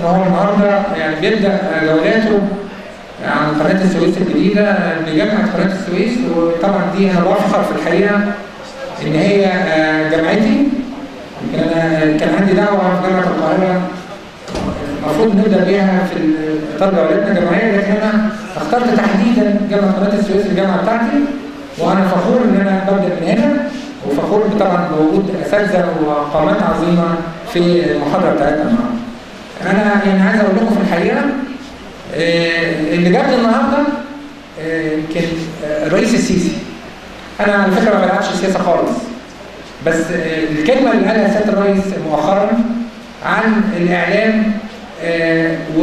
هو النهارده يعني بيبدا جولاته عن قناه السويس الجديده بجامعه قناه السويس وطبعا دي انا بفخر في الحقيقه ان هي آه، جامعتي يمكن انا كان عندي دعوه في جامعه القاهره المفروض نبدا بيها في اطار جولاتنا الجامعيه لكن انا اخترت تحديدا جامعه قناه السويس الجامعه بتاعتي وانا فخور ان انا ببدا من هنا وفخور طبعا بوجود اساتذه وقامات عظيمه في المحاضره بتاعتنا النهارده. انا يعني عايز اقول لكم في الحقيقه آه، اللي جابني النهارده آه، يمكن آه، الرئيس السيسي. انا على فكره ما بلعبش سياسه خالص. بس آه، الكلمه اللي قالها سياده الرئيس مؤخرا عن الاعلام آه، و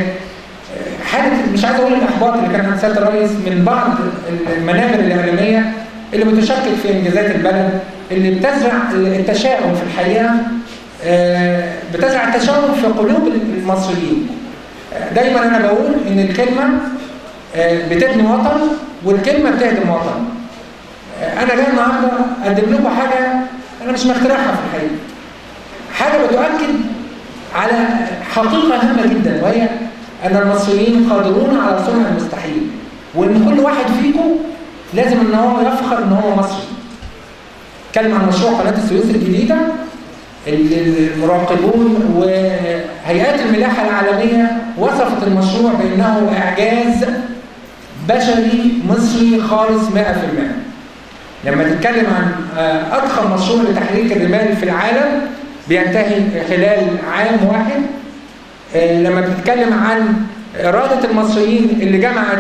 حاله مش عايز اقول الاحباط اللي كان عند سياده الرئيس من بعض المنابر الاعلاميه اللي بتشكك في انجازات البلد اللي بتزرع التشاؤم في الحقيقه آه، بتزرع التشاؤم في قلوب المصريين. آه، دايما انا بقول ان الكلمه آه، بتبني وطن والكلمه بتهدم وطن. آه، انا جاي النهارده اقدم لكم حاجه انا مش مخترعها في الحقيقه. حاجه بتؤكد على حقيقه هامه جدا وهي ان المصريين قادرون على صنع المستحيل وان كل واحد فيكم لازم ان هو يفخر ان هو مصري. اتكلم عن مشروع قناه السويس الجديده اللي المراقبون وهيئات الملاحه العالميه وصفت المشروع بانه اعجاز بشري مصري خالص 100%. لما تتكلم عن آه، اضخم مشروع لتحريك الرمال في العالم بينتهي خلال عام واحد آه، لما بتتكلم عن إرادة المصريين اللي جمعت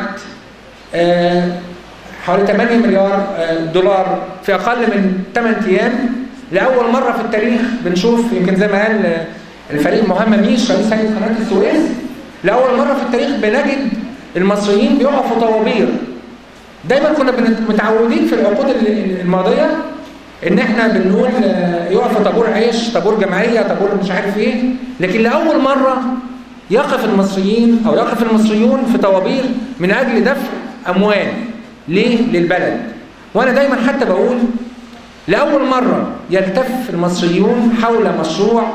آه، حوالي 8 مليار آه، دولار في أقل من 8 أيام لأول مرة في التاريخ بنشوف يمكن زي ما قال آه، الفريق مهمة ميش رئيس هيئة قناة السويس لأول مرة في التاريخ بنجد المصريين بيقفوا طوابير دايما كنا بنت- متعودين في العقود ال- الماضية ان احنا بنقول آه، يقف طابور عيش طابور جمعيه طابور مش عارف ايه لكن لاول مره يقف المصريين او يقف المصريون في طوابير من اجل دفع اموال ليه للبلد وانا دايما حتى بقول لاول مره يلتف المصريون حول مشروع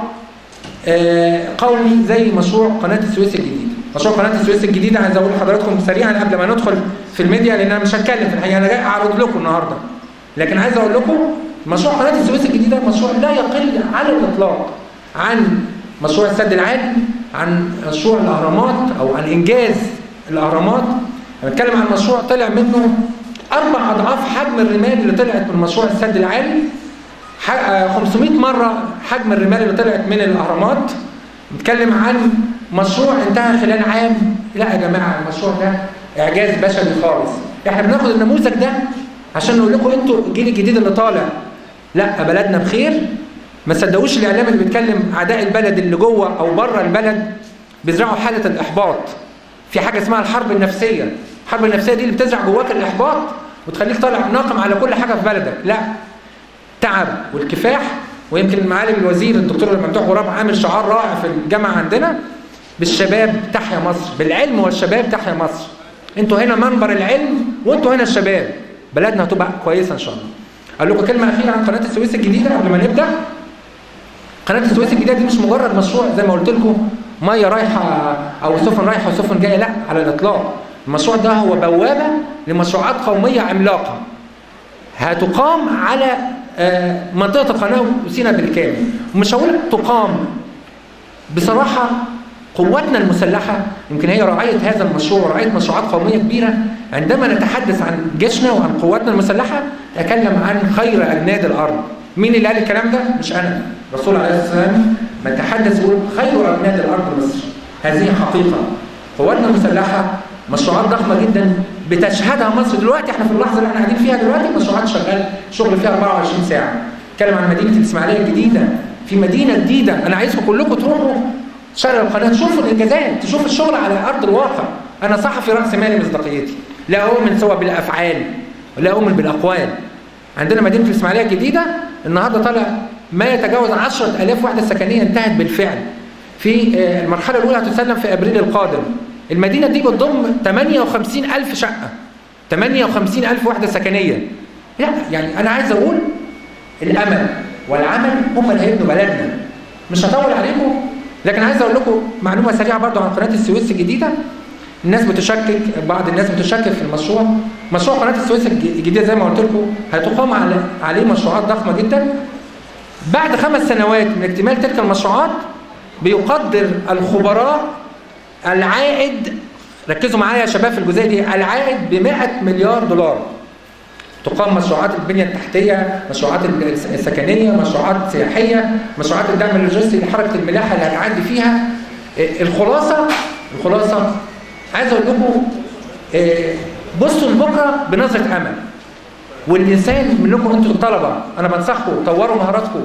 آه، قومي زي مشروع قناه السويس الجديده مشروع قناه السويس الجديده عايز اقول لحضراتكم سريعا قبل ما ندخل في الميديا لان انا مش هتكلم في الحقيقه انا جاي اعرض لكم النهارده لكن عايز اقول لكم مشروع قناه السويس الجديده مشروع لا يقل على الاطلاق عن مشروع السد العالي عن مشروع الاهرامات او عن انجاز الاهرامات انا بتكلم عن مشروع طلع منه اربع اضعاف حجم الرمال اللي طلعت من مشروع السد العالي ح- آه، 500 مره حجم الرمال اللي طلعت من الاهرامات بنتكلم عن مشروع انتهى خلال عام لا يا جماعه المشروع ده اعجاز بشري خالص احنا بناخد النموذج ده عشان نقول لكم انتوا الجيل الجديد اللي طالع لا بلدنا بخير ما تصدقوش الاعلام اللي بيتكلم اعداء البلد اللي جوه او بره البلد بيزرعوا حاله الاحباط في حاجه اسمها الحرب النفسيه الحرب النفسيه دي اللي بتزرع جواك الاحباط وتخليك طالع ناقم على كل حاجه في بلدك لا تعب والكفاح ويمكن معالي الوزير الدكتور ممدوح غراب عامل شعار رائع في الجامعه عندنا بالشباب تحيا مصر بالعلم والشباب تحيا مصر انتوا هنا منبر العلم وانتوا هنا الشباب بلدنا هتبقى كويسه ان شاء الله اقول لكم كلمه اخيره عن قناه السويس الجديده قبل ما نبدا قناه السويس الجديده دي مش مجرد مشروع زي ما قلت لكم ميه رايحه او سفن رايحه وسفن جايه لا على الاطلاق المشروع ده هو بوابه لمشروعات قوميه عملاقه هتقام على آه، منطقه القناه وسينا بالكامل ومش هقول تقام بصراحه قواتنا المسلحه يمكن هي رعايه هذا المشروع ورعايه مشروعات قوميه كبيره عندما نتحدث عن جيشنا وعن قواتنا المسلحه نتكلم عن خير اجناد الارض مين اللي قال الكلام ده مش انا الرسول عليه الصلاه والسلام ما تحدث يقول خير اجناد الارض مصر هذه حقيقه قواتنا المسلحه مشروعات ضخمه جدا بتشهدها مصر دلوقتي احنا في اللحظه اللي احنا قاعدين فيها دلوقتي مشروعات شغال شغل فيها 24 ساعه اتكلم عن مدينه الاسماعيليه الجديده في مدينه جديده انا عايزكم كلكم تروحوا شارع القناه تشوفوا الانجازات تشوفوا الشغل على ارض الواقع انا صحفي راس مالي مصداقيتي لا اؤمن سوى بالافعال ولا اؤمن بالاقوال عندنا مدينه الاسماعيليه الجديده النهارده طالع ما يتجاوز 10000 وحده سكنيه انتهت بالفعل في آه، المرحله الاولى هتسلم في ابريل القادم المدينه دي بتضم 58000 شقه 58000 وحده سكنيه لا يعني انا عايز اقول الامل والعمل هم اللي هيبنوا بلدنا مش هطول عليكم لكن عايز اقول لكم معلومه سريعه برضو عن قناه السويس الجديده الناس بتشكك بعض الناس بتشكك في المشروع مشروع قناه السويس الجديده زي ما قلت لكم هتقام عليه مشروعات ضخمه جدا بعد خمس سنوات من اكتمال تلك المشروعات بيقدر الخبراء العائد ركزوا معايا يا شباب في الجزئيه دي العائد ب 100 مليار دولار تقام مشروعات البنيه التحتيه، مشروعات السكنيه، مشروعات سياحيه، مشروعات الدعم اللوجستي لحركه الملاحه اللي هتعدي فيها الخلاصه الخلاصه عايز اقول لكم بصوا لبكره بنظره امل والانسان منكم انتوا الطلبه انا بنصحكم طوروا مهاراتكم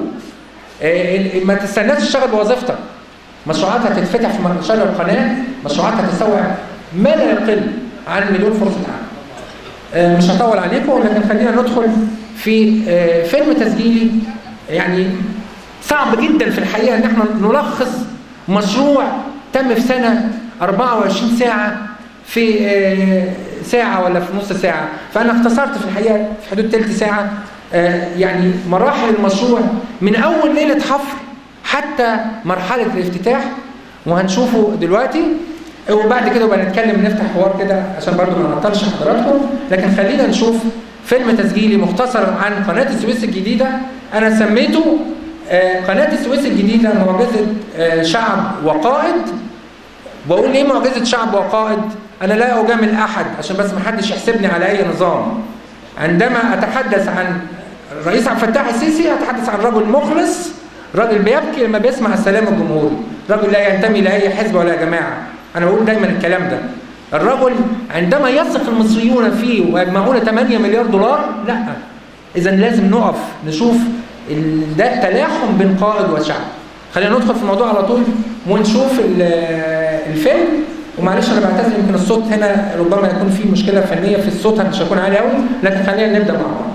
ما تستناش تشتغل بوظيفتك مشروعات هتتفتح في شرق القناه مشروعات هتستوعب ما لا يقل عن مليون فرصه عمل مش هطول عليكم لكن خلينا ندخل في فيلم تسجيلي يعني صعب جدا في الحقيقه ان احنا نلخص مشروع تم في سنه 24 ساعه في ساعه ولا في نص ساعه فانا اختصرت في الحقيقه في حدود ثلث ساعه يعني مراحل المشروع من اول ليله حفر حتى مرحله الافتتاح وهنشوفه دلوقتي وبعد كده بقى نتكلم نفتح حوار كده عشان برضو ما نعطلش حضراتكم لكن خلينا نشوف فيلم تسجيلي مختصر عن قناة السويس الجديدة أنا سميته قناة السويس الجديدة معجزة شعب وقائد بقول ليه معجزة شعب وقائد أنا لا أجامل أحد عشان بس ما حدش يحسبني على أي نظام عندما أتحدث عن الرئيس عبد الفتاح السيسي أتحدث عن رجل مخلص راجل بيبكي لما بيسمع السلام الجمهوري راجل لا ينتمي لأي حزب ولا جماعة أنا بقول دايما الكلام ده الرجل عندما يثق المصريون فيه ويجمعون 8 مليار دولار لا إذا لازم نقف نشوف ده تلاحم بين قائد وشعب خلينا ندخل في الموضوع على طول ونشوف الفيلم ومعلش انا بعتذر يمكن الصوت هنا ربما يكون فيه مشكله فنيه في الصوت مش هيكون عالي قوي لكن خلينا نبدا مع بعض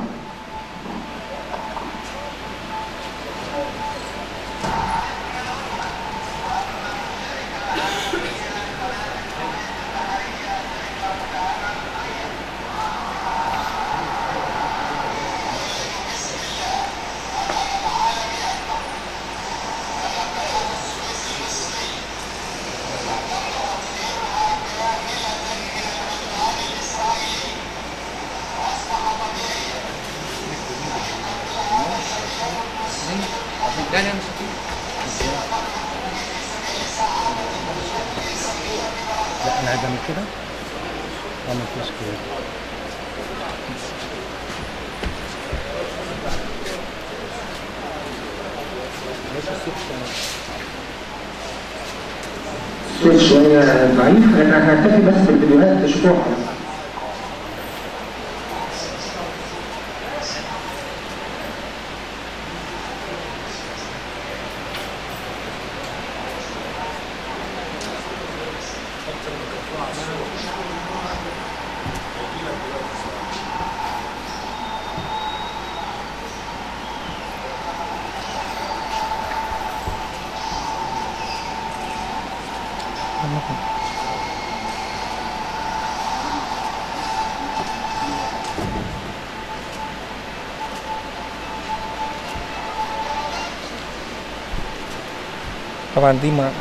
الصوت شوية ضعيف لأن هنكتفي بس بالفيديوهات تشوفوها طبعا دي ما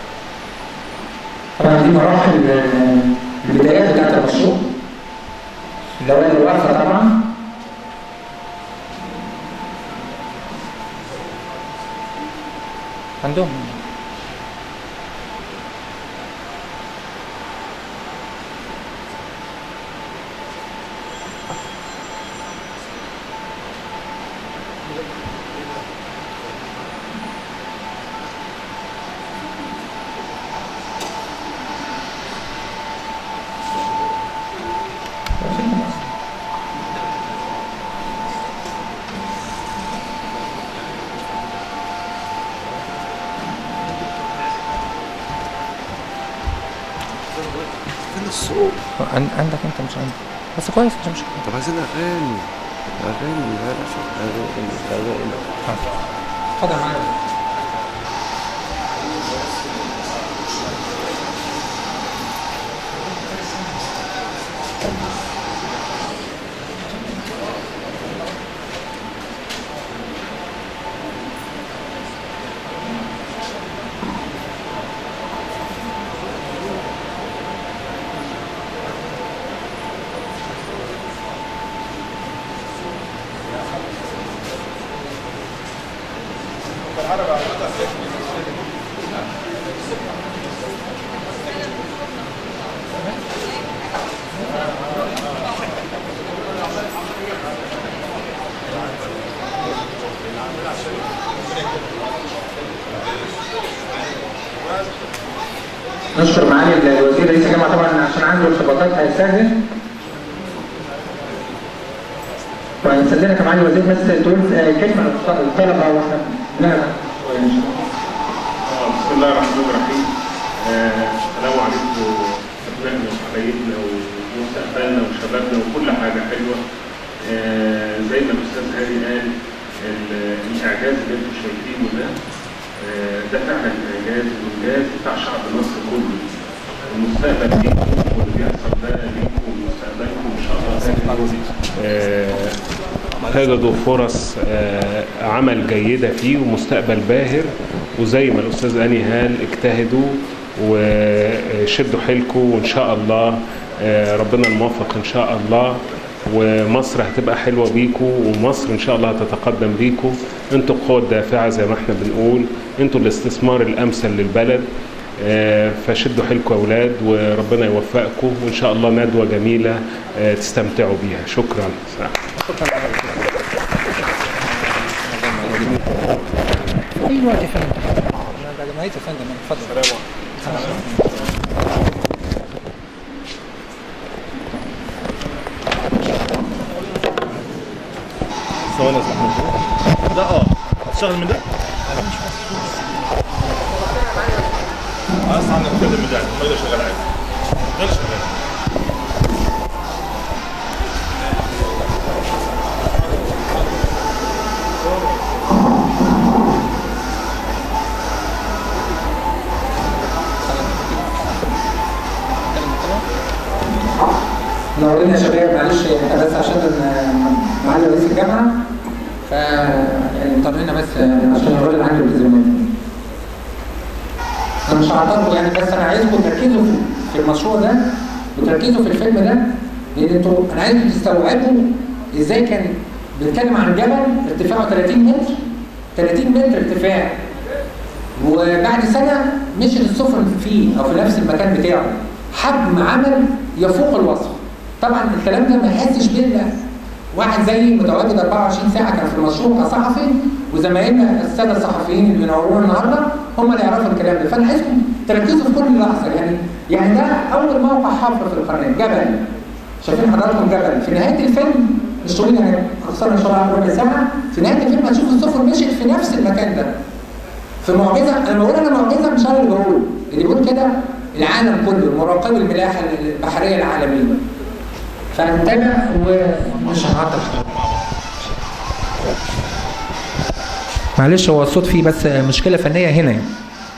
طبعا دي مراحل البدايات بتاعت المشروع الأوائل الواقفة طبعا عندهم عندك انت مش عندك بس كويس مش مشكله طب عايزين اغاني اغاني عارف اغاني اغاني اتفضل معايا نشكر معالي الوزير رئيس الجامعه طبعا عشان عنده ارتباطات هيستاذن وهنستاذنك يا معالي الوزير بس تقول آه، كلمه للطلبه واحنا لا لا آه، بسم الله الرحمن الرحيم آه، السلام عليكم ابنائنا وحبايبنا ومستقبلنا وشبابنا وكل حاجه حلوه آه، زي ما الاستاذ هاني قال ال- الاعجاز اللي انتم شايفينه ده آه، ده فعلا اعجاز وانجاز بتاع شعب مصر كله المستقبل ليكم واللي بيحصل ده ليكم ومستقبلكم ان شاء الله آه، تجدوا فرص آه، عمل جيدة فيه ومستقبل باهر وزي ما الأستاذ أني هال اجتهدوا وشدوا حيلكم وإن شاء الله آه، ربنا الموفق إن شاء الله ومصر هتبقى حلوة بيكم ومصر إن شاء الله هتتقدم بيكم انتوا القوة الدافعة زي ما احنا بنقول انتوا الاستثمار الأمثل للبلد آه، فشدوا حيلكم يا أولاد وربنا يوفقكم وإن شاء الله ندوة جميلة آه، تستمتعوا بيها شكرا اي وقت يا فندم بعد ما يا فندم اتفضل ثواني يا زلمه ده اه هتشتغل من ده؟ عايز عندك تكلم من ده ما شغال عادي ده اللي شغال نورنا يا شباب معلش احنا بس عشان ال- معالي رئيس الجامعه ف يعني اضطرينا بس عشان الراجل عنده التزامات انا مش هعطلكم يعني بس انا عايزكم تركزوا في- في المشروع ده وتركزوا في الفيلم ده لان انتوا انا عايزكم تستوعبوا ازاي كان بنتكلم عن جبل ارتفاعه 30 متر 30 متر ارتفاع وبعد سنه مشيت السفن فيه او في نفس المكان بتاعه حجم عمل يفوق الوصف طبعا الكلام ده ما يحسش بيه إلا واحد زي متواجد 24 ساعه كان في المشروع كصحفي وزمايلنا الساده الصحفيين اللي بينورونا النهارده هم اللي يعرفوا الكلام ده فانا عايزكم تركزوا في كل لحظه يعني يعني ده اول موقع حفر في القناه جبل شايفين حضراتكم جبل في نهايه الفيلم مش طويل يعني اخسرنا ان شاء الله ربع ساعه في نهايه الفيلم هتشوفوا السفن مشيت في نفس المكان ده في معجزه انا بقول انا معجزه مش انا اللي بقول اللي بيقول كده العالم كله مراقبي الملاحه البحريه العالميه فنتابع ومش هنعطل معلش هو الصوت فيه بس مشكله فنيه هنا يعني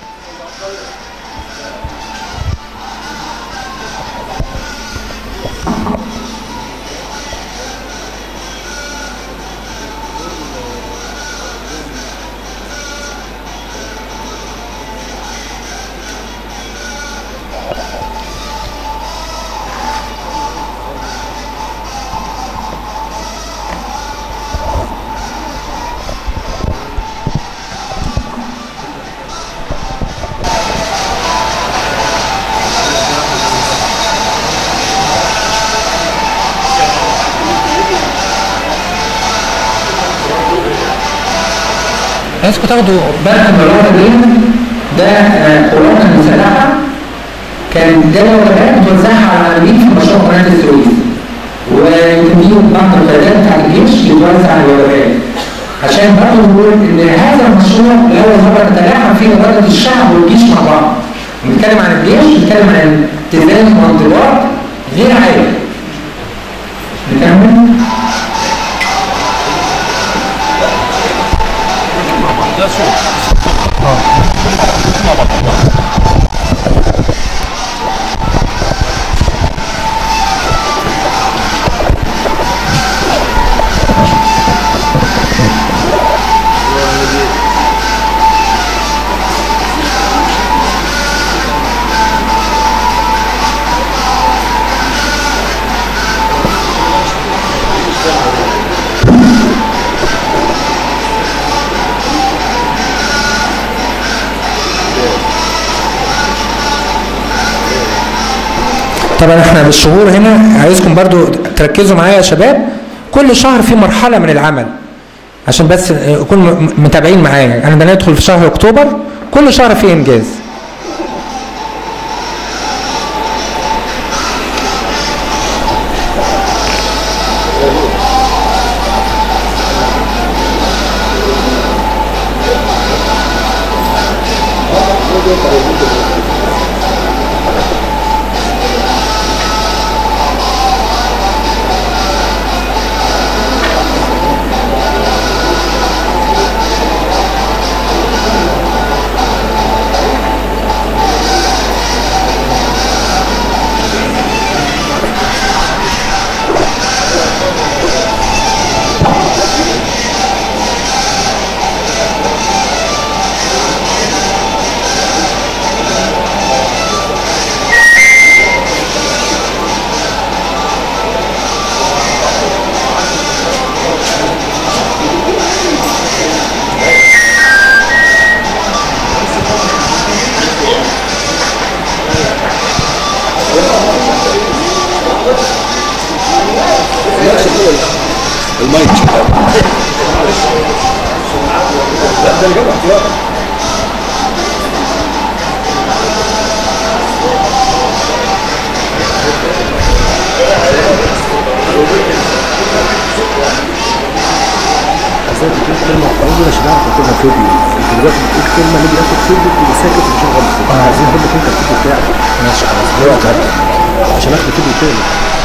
عايزكم تاخدوا بالكم من الورقه دي ده آه، قواتنا المسلحه كان ده وجبات بتوزعها على العاملين في مشروع قناه السويس ويمكن دي بعض القيادات بتاع الجيش بتوزع الوجبات عشان برضه نقول ان هذا المشروع لاول مره تتلاحم فيه اراده الشعب والجيش مع بعض بنتكلم عن الجيش بنتكلم عن التزام وانضباط غير عادي نكمل ده صوت طبعا احنا بالشهور هنا عايزكم برضو تركزوا معايا يا شباب كل شهر في مرحله من العمل عشان بس يكون م- متابعين معايا انا بندخل في شهر اكتوبر كل شهر فيه انجاز المايك لا ده اللي جاب احتياط ازاي بتقول كلمه عمري مش هنعرف ناخدها فيديو انت دلوقتي بتقول كلمه نيجي ناخد فيديو تبقى ساكت ومشغل الفيديو عايزين نقول لك انت الفيديو بتاعك ماشي خلاص دلوقتي هات. عشان اخد فيديو تاني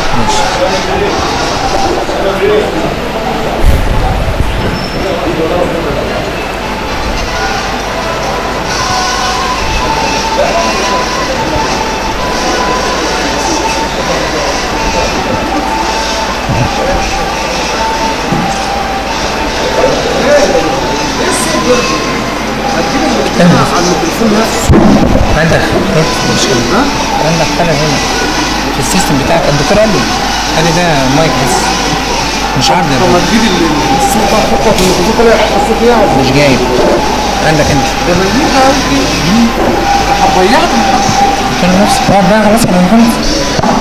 عندك مشكله عندك حاجه هنا في السيستم بتاعك الدكتور قال لي قال لي ده مايك بس مش عارض طب ما تجيب الصوت حطه في الميكروفون كده يحط الصوت يعني مش جايب عندك انت ده مليها عندي هتضيعت قلت له نفسك اقعد بقى خلاص انا خلاص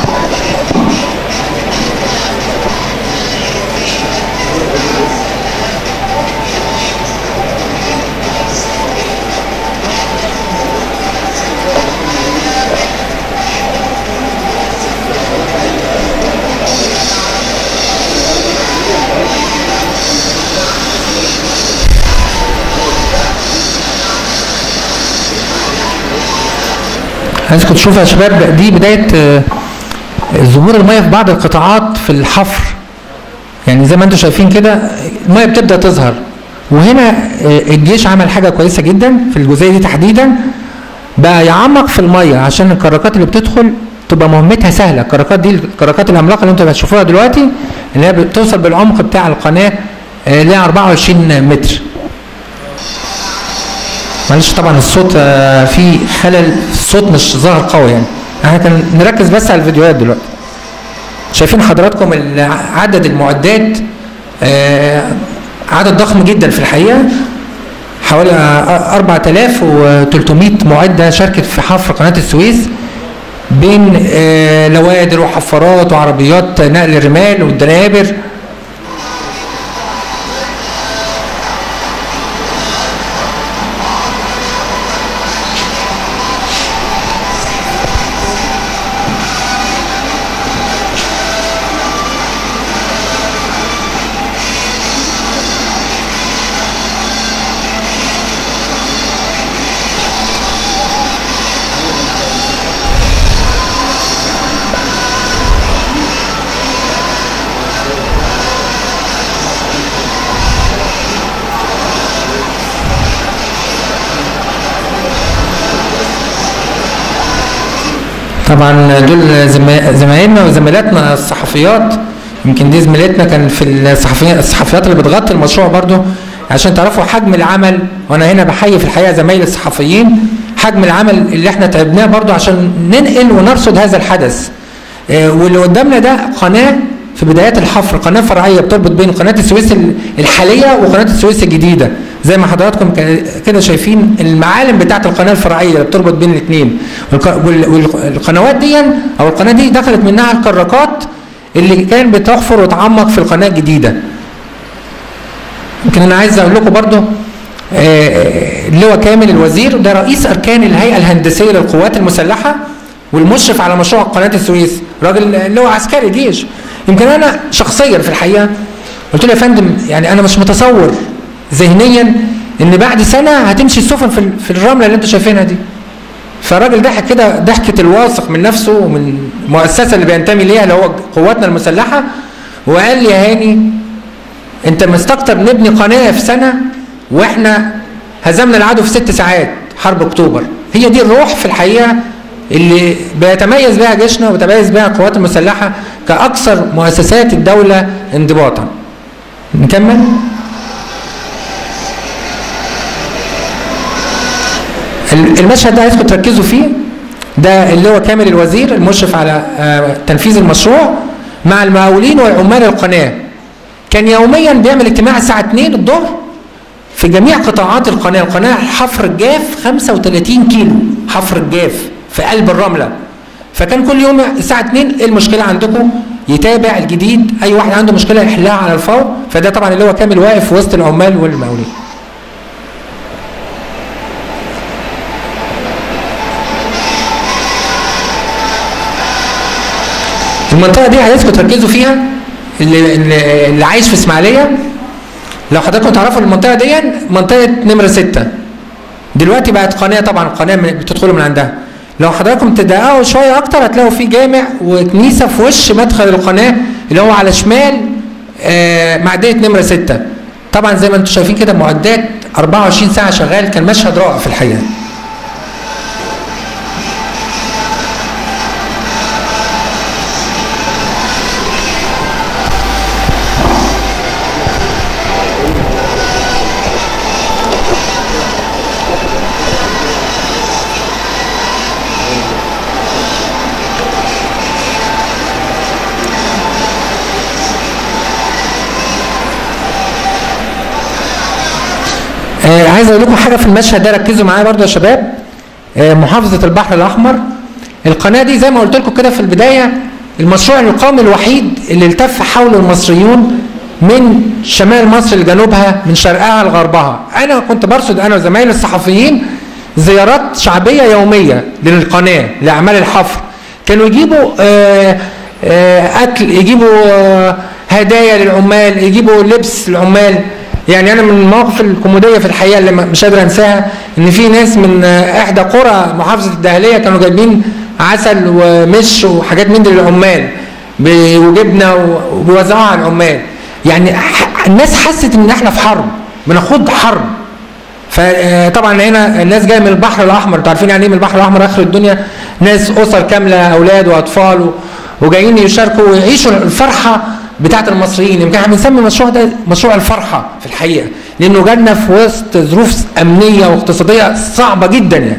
عايزكم تشوفوا يا شباب دي بدايه آه، ظهور الميه في بعض القطاعات في الحفر يعني زي ما انتم شايفين كده الميه بتبدا تظهر وهنا آه، الجيش عمل حاجه كويسه جدا في الجزئيه دي تحديدا بقى يعمق في الميه عشان الكراكات اللي بتدخل تبقى مهمتها سهله الكراكات دي الكراكات العملاقه اللي انتم هتشوفوها دلوقتي اللي هي بتوصل بالعمق بتاع القناه آه، ل 24 متر معلش طبعا الصوت آه، فيه خلل الصوت مش ظاهر قوي يعني احنا كان نركز بس على الفيديوهات دلوقتي شايفين حضراتكم ال- عدد المعدات آه، عدد ضخم جدا في الحقيقه حوالي آه، 4300 معده شاركت في حفر قناه السويس بين آه، لوادر وحفارات وعربيات نقل الرمال والدنابر طبعا دول زما- زمايلنا وزميلاتنا الصحفيات يمكن دي زميلتنا كان في الصحفيات الصحفيات اللي بتغطي المشروع برضو عشان تعرفوا حجم العمل وانا هنا بحيي في الحقيقه زمايلي الصحفيين حجم العمل اللي احنا تعبناه برضو عشان ننقل ونرصد هذا الحدث آه، واللي قدامنا ده قناه في بدايات الحفر قناه فرعيه بتربط بين قناه السويس ال- الحاليه وقناه السويس الجديده زي ما حضراتكم ك- كده شايفين المعالم بتاعه القناه الفرعيه اللي بتربط بين الاثنين والقنوات دي او القناه دي دخلت منها الكراكات اللي كان بتحفر وتعمق في القناه الجديده يمكن انا عايز اقول لكم برضو آه، اللواء كامل الوزير ده رئيس اركان الهيئه الهندسيه للقوات المسلحه والمشرف على مشروع قناه السويس راجل لواء عسكري جيش يمكن انا شخصيا في الحقيقه قلت له يا فندم يعني انا مش متصور ذهنيا ان بعد سنه هتمشي السفن في ال- في الرمله اللي انتوا شايفينها دي فالراجل ضحك كده ضحكه الواثق من نفسه ومن المؤسسه اللي بينتمي ليها اللي هو قواتنا المسلحه وقال لي يا هاني انت مستكتر نبني قناه في سنه واحنا هزمنا العدو في ست ساعات حرب اكتوبر هي دي الروح في الحقيقه اللي بيتميز بها جيشنا وبيتميز بها القوات المسلحه كاكثر مؤسسات الدوله انضباطا نكمل المشهد ده عايزكم تركزوا فيه ده اللي هو كامل الوزير المشرف على آه، تنفيذ المشروع مع المقاولين وعمال القناه كان يوميا بيعمل اجتماع الساعه 2 الظهر في جميع قطاعات القناه، القناه حفر الجاف 35 كيلو حفر الجاف في قلب الرمله. فكان كل يوم الساعه 2 ايه المشكله عندكم؟ يتابع الجديد، اي واحد عنده مشكله يحلها على الفور، فده طبعا اللي هو كامل واقف وسط العمال والمقاولين. المنطقه دي عايزكم تركزوا فيها اللي, اللي اللي عايش في اسماعيليه لو حضراتكم تعرفوا المنطقه دي منطقه نمره ستة دلوقتي بقت قناه طبعا قناه من- بتدخلوا من عندها لو حضراتكم تدققوا شويه اكتر هتلاقوا في جامع وكنيسه في وش مدخل القناه اللي هو على شمال آه، معديه نمره ستة طبعا زي ما انتم شايفين كده معدات 24 ساعه شغال كان مشهد رائع في الحقيقه آه عايز اقول لكم حاجه في المشهد ده ركزوا معايا برضو يا شباب آه محافظه البحر الاحمر القناه دي زي ما قلت لكم كده في البدايه المشروع القومي الوحيد اللي التف حوله المصريون من شمال مصر لجنوبها من شرقها لغربها انا كنت برصد انا وزمايلي الصحفيين زيارات شعبيه يوميه للقناه لاعمال الحفر كانوا يجيبوا آه آه اكل يجيبوا آه هدايا للعمال يجيبوا لبس للعمال يعني انا من المواقف الكوميديه في الحقيقه اللي مش قادر انساها ان في ناس من آه، احدى قرى محافظه الدهليه كانوا جايبين عسل ومش وحاجات من دي للعمال ب- وجبنه و- وبيوزعوها على العمال يعني ح- الناس حست ان احنا في حرب بنخوض حرب فطبعا هنا الناس جايه من البحر الاحمر انتوا عارفين يعني ايه من البحر الاحمر اخر الدنيا ناس اسر كامله اولاد واطفال و- وجايين يشاركوا ويعيشوا الفرحه بتاعه المصريين يمكن احنا بنسمي المشروع ده مشروع الفرحه في الحقيقه لانه جالنا في وسط ظروف امنيه واقتصاديه صعبه جدا يعني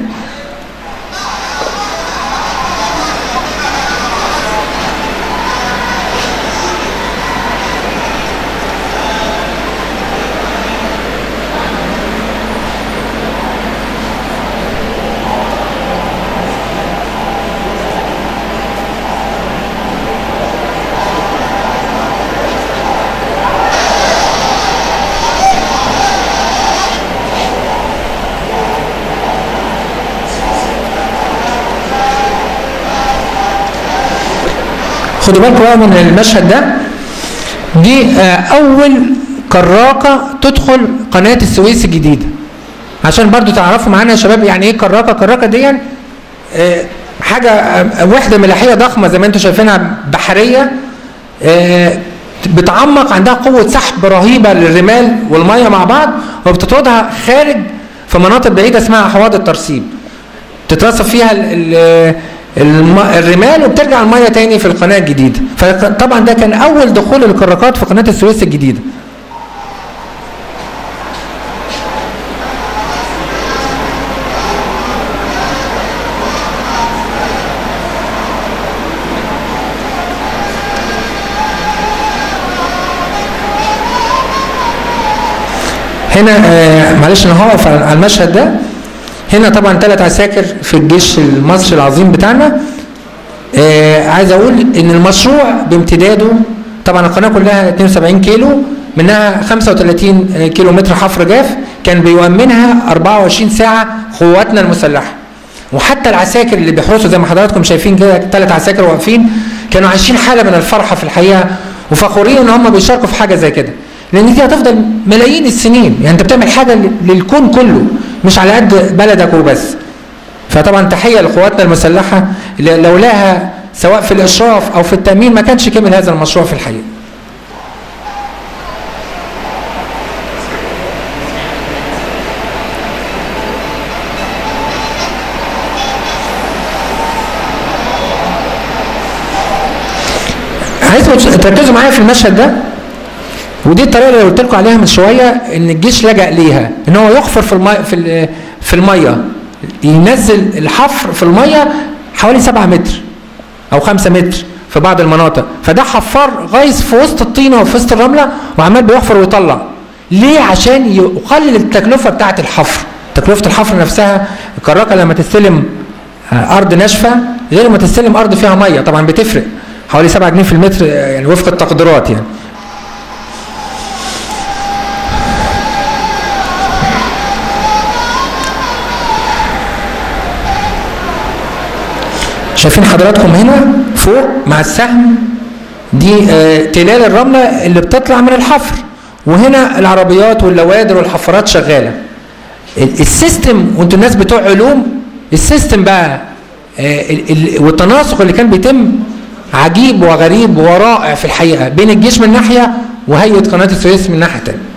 خدوا بالكم بقى من المشهد ده دي آه، اول كراكه تدخل قناه السويس الجديده عشان برضو تعرفوا معانا يا شباب يعني ايه كراكه كراكه دي آه، حاجه آه، وحده ملاحيه ضخمه زي ما انتم شايفينها بحريه آه، بتعمق عندها قوه سحب رهيبه للرمال والميه مع بعض وبتطردها خارج في مناطق بعيده اسمها حواض الترسيب تترصف فيها ال ال الم- الرمال وبترجع الميه تاني في القناه الجديده فطبعا ده كان اول دخول الكراكات في قناه السويس الجديده هنا آه معلش انا هقف على على المشهد ده هنا طبعا ثلاث عساكر في الجيش المصري العظيم بتاعنا آه عايز اقول ان المشروع بامتداده طبعا القناه كلها 72 كيلو منها 35 كيلو متر حفر جاف كان بيؤمنها 24 ساعه قواتنا المسلحه وحتى العساكر اللي بيحرسوا زي ما حضراتكم شايفين كده ثلاث عساكر واقفين كانوا عايشين حاله من الفرحه في الحقيقه وفخورين ان هم بيشاركوا في حاجه زي كده لان دي هتفضل ملايين السنين يعني انت بتعمل حاجه للكون كله مش على قد بلدك وبس فطبعا تحيه لقواتنا المسلحه اللي لولاها سواء في الاشراف او في التامين ما كانش كمل هذا المشروع في الحقيقه عايزكم تركزوا معايا في المشهد ده ودي الطريقه اللي قلت لكم عليها من شويه ان الجيش لجا ليها ان هو يحفر في الميه في ال- في الميه ينزل الحفر في الميه حوالي 7 متر او 5 متر في بعض المناطق فده حفار غايص في وسط الطينه وفي وسط الرمله وعمال بيحفر ويطلع ليه عشان يقلل التكلفه بتاعه الحفر تكلفه الحفر نفسها الكراكه لما تستلم آه، ارض ناشفه غير ما تستلم ارض فيها ميه طبعا بتفرق حوالي 7 جنيه في المتر آه، يعني وفق التقديرات يعني شايفين حضراتكم هنا فوق مع السهم دي آه، تلال الرمله اللي بتطلع من الحفر وهنا العربيات واللوادر والحفارات شغاله ال- السيستم وانتوا الناس بتوع علوم السيستم بقى آه، ال- ال- والتناسق اللي كان بيتم عجيب وغريب ورائع في الحقيقه بين الجيش من ناحيه وهيئه قناه السويس من ناحيه تانيه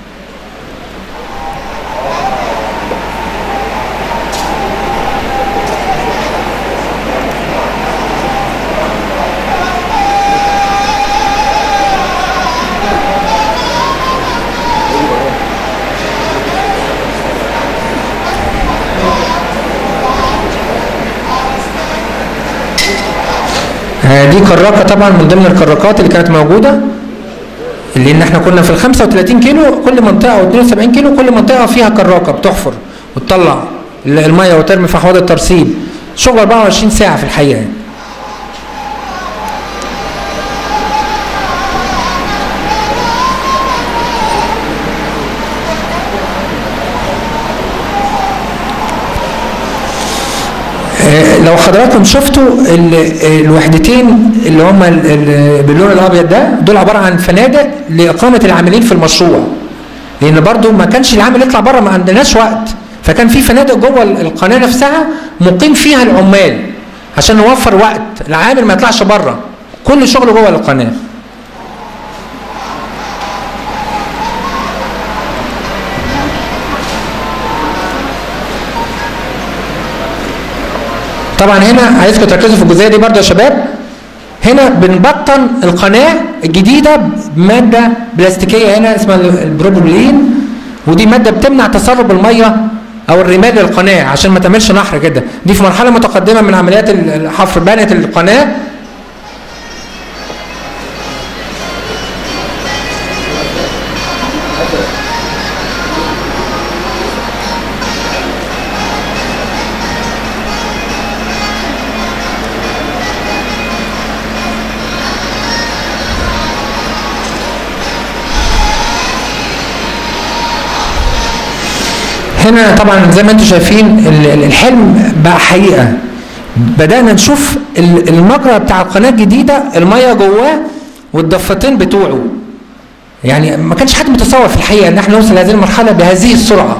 آه، دي كراكه طبعا من ضمن الكراكات اللي كانت موجوده لان احنا كنا في ال 35 كيلو كل منطقه او 72 كيلو كل منطقه فيها كراكه بتحفر وتطلع ال- الميه وترمي في حوض الترسيب شغل 24 ساعه في الحقيقه يعني. آه، لو حضراتكم شفتوا ال- الوحدتين اللي هم ال- ال- باللون الابيض ده دول عباره عن فنادق لاقامه العاملين في المشروع لان برضو ما كانش العامل يطلع بره ما عندناش وقت فكان في فنادق جوه ال- القناه نفسها مقيم فيها العمال عشان نوفر وقت العامل ما يطلعش بره كل شغله جوه القناه طبعا هنا عايزكم تركزوا في الجزئيه دي برضو يا شباب هنا بنبطن القناه الجديده بماده بلاستيكيه هنا اسمها البروبولين ودي ماده بتمنع تسرب الميه او الرمال للقناه عشان ما تعملش نحر كده دي في مرحله متقدمه من عمليات الحفر بنت القناه هنا طبعا زي ما انتم شايفين ال- ال- الحلم بقى حقيقه بدانا نشوف ال- المجرى بتاع القناه الجديده الميه جواه والضفتين بتوعه يعني ما كانش حد متصور في الحقيقه ان احنا نوصل لهذه المرحله بهذه السرعه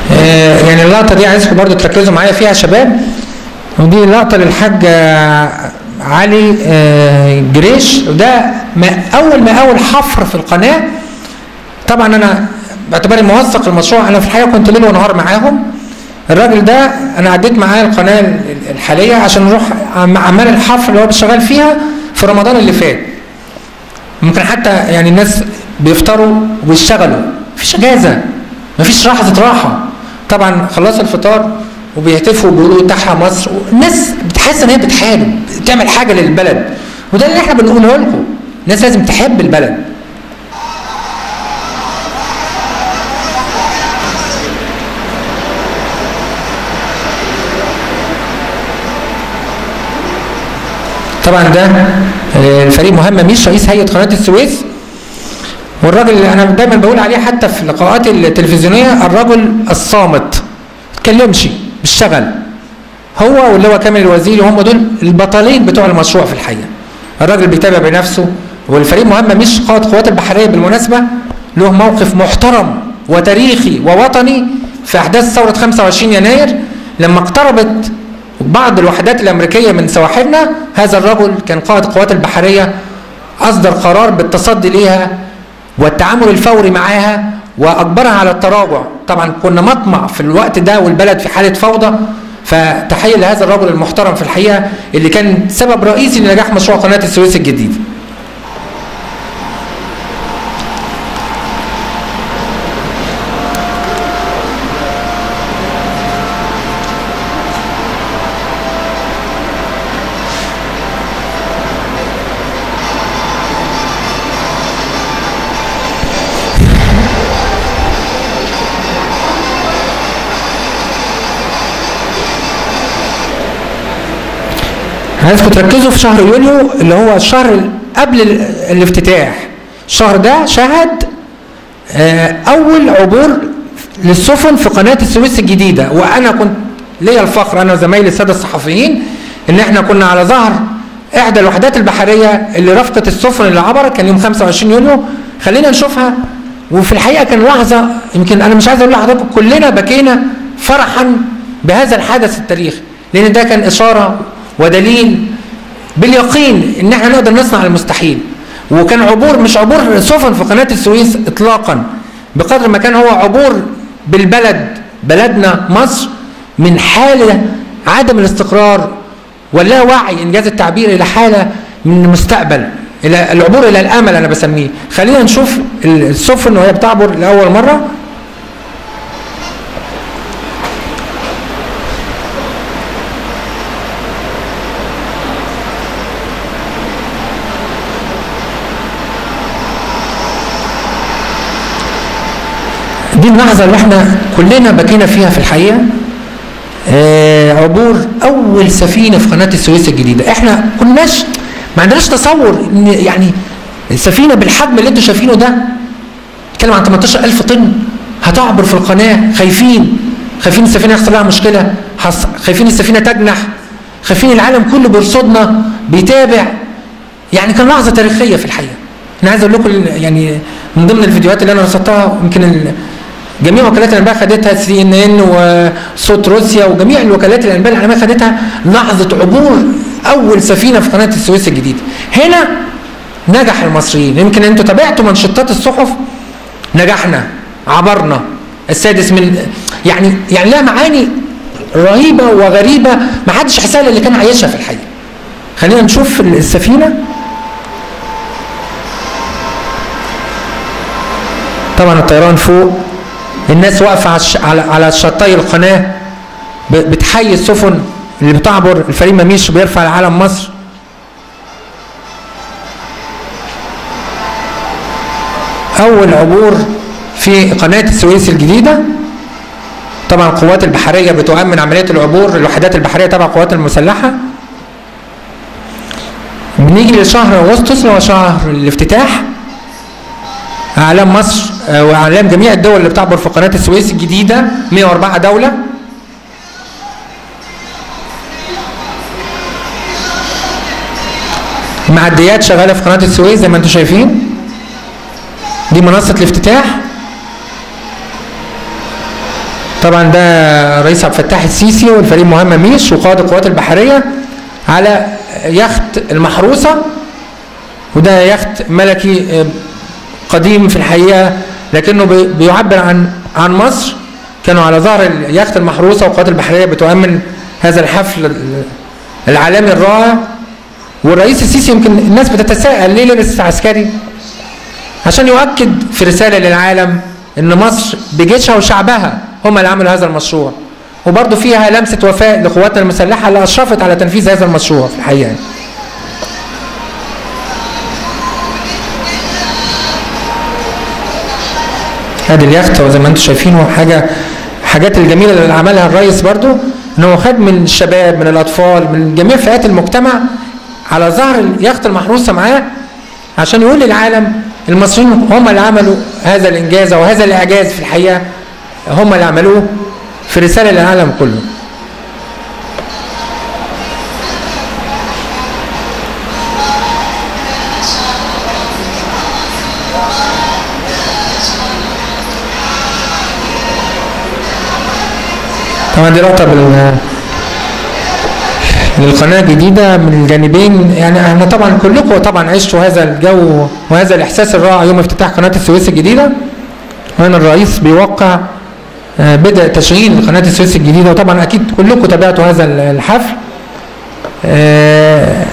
آه، يعني اللقطه دي عايزكم برضو تركزوا معايا فيها يا شباب ودي لقطه للحاج آه، علي آه، جريش وده ما اول ما اول حفر في القناه طبعا انا باعتباري موثق المشروع انا في الحقيقه كنت ليل ونهار معاهم الراجل ده انا عديت معاه القناه الحاليه عشان نروح عم- اعمال الحفر اللي هو شغال فيها في رمضان اللي فات ممكن حتى يعني الناس بيفطروا وبيشتغلوا مفيش اجازه مفيش لحظه راحه طبعا خلصوا الفطار وبيهتفوا وبيقولوا تحيا مصر الناس بتحس ان هي بتحارب بتعمل حاجه للبلد وده اللي احنا بنقوله لكم الناس لازم تحب البلد طبعا ده آه، الفريق مهمه مش رئيس هيئه قناه السويس والراجل اللي انا دايما بقول عليه حتى في اللقاءات التلفزيونيه الرجل الصامت ما يتكلمش بيشتغل هو واللي هو كامل الوزيري هم دول البطلين بتوع المشروع في الحقيقه الراجل بيتابع بنفسه والفريق مهمه مش قائد القوات البحريه بالمناسبه له موقف محترم وتاريخي ووطني في احداث ثوره 25 يناير لما اقتربت بعض الوحدات الامريكيه من سواحلنا هذا الرجل كان قائد القوات البحريه اصدر قرار بالتصدي ليها والتعامل الفوري معاها واجبرها على التراجع طبعا كنا مطمع في الوقت ده والبلد في حاله فوضى فتحيه لهذا الرجل المحترم في الحقيقه اللي كان سبب رئيسي لنجاح مشروع قناه السويس الجديد عايزكم تركزوا في شهر يوليو اللي هو الشهر قبل ال- الافتتاح الشهر ده شهد آه، اول عبور للسفن في قناه السويس الجديده وانا كنت ليا الفخر انا وزمايلي الساده الصحفيين ان احنا كنا على ظهر احدى الوحدات البحريه اللي رافقت السفن اللي عبرت كان يوم 25 يوليو خلينا نشوفها وفي الحقيقه كان لحظه يمكن انا مش عايز اقول لحضراتكم كلنا بكينا فرحا بهذا الحدث التاريخي لان ده كان اشاره ودليل باليقين ان احنا نقدر نصنع المستحيل وكان عبور مش عبور سفن في قناه السويس اطلاقا بقدر ما كان هو عبور بالبلد بلدنا مصر من حاله عدم الاستقرار ولا وعي انجاز التعبير الى حاله من المستقبل الى العبور الى الامل انا بسميه خلينا نشوف السفن وهي بتعبر لاول مره دي اللحظه اللي احنا كلنا بكينا فيها في الحقيقه آه عبور اول سفينه في قناه السويس الجديده احنا كناش ما عندناش تصور ان يعني السفينه بالحجم اللي انتوا شايفينه ده بتتكلم عن 18000 طن هتعبر في القناه خايفين خايفين السفينه يحصل لها مشكله حص... خايفين السفينه تجنح خايفين العالم كله بيرصدنا بيتابع يعني كان لحظه تاريخيه في الحقيقه انا عايز اقول لكم يعني من ضمن الفيديوهات اللي انا رصدتها يمكن ال... جميع وكالات الانباء خدتها سي ان ان وصوت روسيا وجميع الوكالات الانباء العالميه خدتها لحظه عبور اول سفينه في قناه السويس الجديده. هنا نجح المصريين يمكن انتوا تابعتوا منشطات الصحف نجحنا عبرنا السادس من يعني يعني لها معاني رهيبه وغريبه ما حدش حسها الا اللي كان عايشها في الحقيقه. خلينا نشوف السفينه طبعا الطيران فوق الناس واقفه على الش- على على شطي القناه ب- بتحيي السفن اللي بتعبر الفريق مميش بيرفع العلم مصر اول عبور في قناه السويس الجديده طبعا القوات البحريه بتؤمن عمليه العبور الوحدات البحريه تبع القوات المسلحه بنيجي لشهر اغسطس اللي هو شهر الافتتاح اعلام مصر آه، واعلام جميع الدول اللي بتعبر في قناه السويس الجديده 104 دوله معديات شغاله في قناه السويس زي ما انتم شايفين دي منصه الافتتاح طبعا ده رئيس عبد الفتاح السيسي والفريق مهمة ميش وقائد القوات البحرية على يخت المحروسة وده يخت ملكي آه، قديم في الحقيقة لكنه بي- بيعبر عن عن مصر كانوا على ظهر اليخت المحروسة والقوات البحرية بتؤمن هذا الحفل ال- العالمي الرائع والرئيس السيسي يمكن الناس بتتساءل ليه لبس عسكري عشان يؤكد في رسالة للعالم ان مصر بجيشها وشعبها هم اللي عملوا هذا المشروع وبرضه فيها لمسة وفاء لقواتنا المسلحة اللي أشرفت على تنفيذ هذا المشروع في الحقيقة ادي اليخت وزي ما انتم شايفينه حاجه حاجات الجميله اللي عملها الرئيس برضو ان هو خد من الشباب من الاطفال من جميع فئات المجتمع على ظهر اليخت المحروسه معاه عشان يقول للعالم المصريين هم اللي عملوا هذا الانجاز او هذا الاعجاز في الحقيقه هم اللي عملوه في رساله للعالم كله طبعا دي لقطه بال للقناه الجديده من الجانبين يعني احنا طبعا كلكم طبعا عشتوا هذا الجو وهذا الاحساس الرائع يوم افتتاح قناه السويس الجديده وهنا الرئيس بيوقع آه، بدء تشغيل قناه السويس الجديده وطبعا اكيد كلكم تابعتوا هذا الحفل آه،